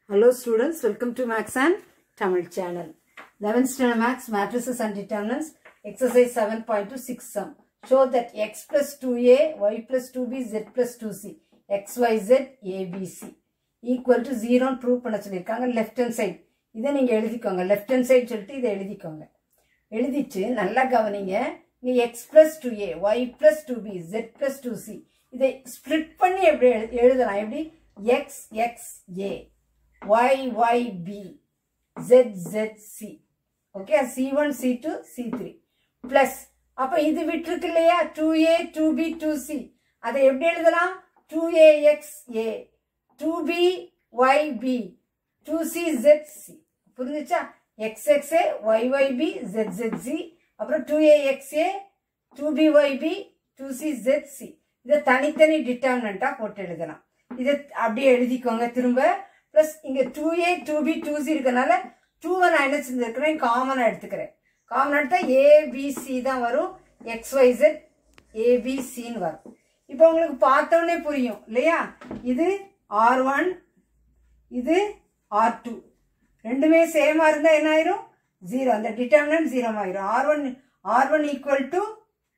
Hello students, welcome to Max and Tamil channel. 11th standard Max matrices and determinants exercise 7.26 sum. Show that x plus 2a, y plus 2b, z plus 2c, x, y, z, a, b, c equal to 0 ன்னு prove பண்ண சொல்லியிருக்காங்க left hand side இதை நீங்கள் எழுதிக்கோங்க left hand side சொல்லிட்டு இதை எழுதிக்கோங்க எழுதிட்டு நல்லா கவனிங்க நீ X plus two A Y plus two B Z plus two C இதை ஸ்ப்ளிட் பண்ணி எப்படி எழு- எழுதலாம் எப்படி X X A Y Y B Z Z C okay C one C two C three plus அப்போ இது விட்டுருக்கு இல்லையா two A two B two C அதை எப்படி எழுதலாம் two A X A two B Y B two C Z C புரிஞ்சுச்சா X X A Y Y B Z Z C அப்புறம் two A X A two B Y B two C Z C இதை தனித்தனி டிட்டர்மினண்ட்டாக போட்டு எழுதலாம் இதை அப்படியே எழுதிக்கோங்க திரும்ப ப்ளஸ் இங்கே two A two B two C இருக்கனால டூவை நான் என்ன செஞ்சுருக்கிறேன் காமனாக எடுத்துக்கிறேன் காமன் எடுத்தால் ஏபிசி தான் வரும் எக்ஸ் ஒய் ஜெட் ஏபிசின்னு வரும் இப்போ உங்களுக்கு பார்த்தோன்னே புரியும் இல்லையா இது ஆர் ஒன் இது ஆர் டூ ரெண்டுமே சேமாக இருந்தால் என்ன ஆயிரும் ஜீரோ அந்த டிட்டர்மினன்ட் ஜீரோ ஆயிரும் R one R one equal to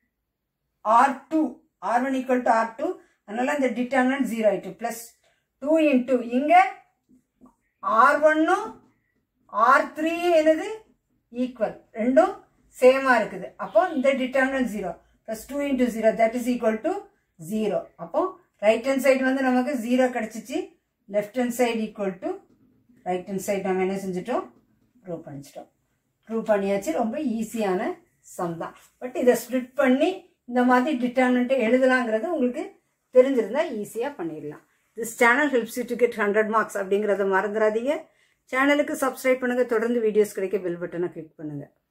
R two R one equal to R two அதனால அந்த டிட்டர்மினன்ட் ஜீரோ ஆயிட்டு ப்ளஸ் டூ இன்டூ இங்கே ஆர் ஒன்னும் ஆர் த்ரீயும் என்னது ஈக்குவல் ரெண்டும் சேமாக இருக்குது அப்போ இந்த determinant zero plus two into zero that is equal to zero அப்போ ரைட் ஹேண்ட் சைடு வந்து நமக்கு ஜீரோ கிடச்சிச்சு left hand side equal to right hand side நம்ம என்ன செஞ்சிட்டோம் ப்ரூவ் பண்ணிச்சிட்டோம் ப்ரூவ் பண்ணியாச்சு ரொம்ப ஈஸியான சம் தான் பட் இதை ஸ்ப்ளிட் பண்ணி இந்த மாதிரி டிட்டர்மினண்ட்டை எழுதலாங்கிறது உங்களுக்கு தெரிஞ்சிருந்தா ஈஸியாக பண்ணிடலாம் this channel helps you to get hundred marks அப்படிங்கிறத மறந்துடாதீங்க சேனலுக்கு சப்ஸ்கிரைப் பண்ணுங்கள் தொடர்ந்து வீடியோஸ் கிடைக்க பெல் பட்டனை கிளிக் பண்ணுங்கள்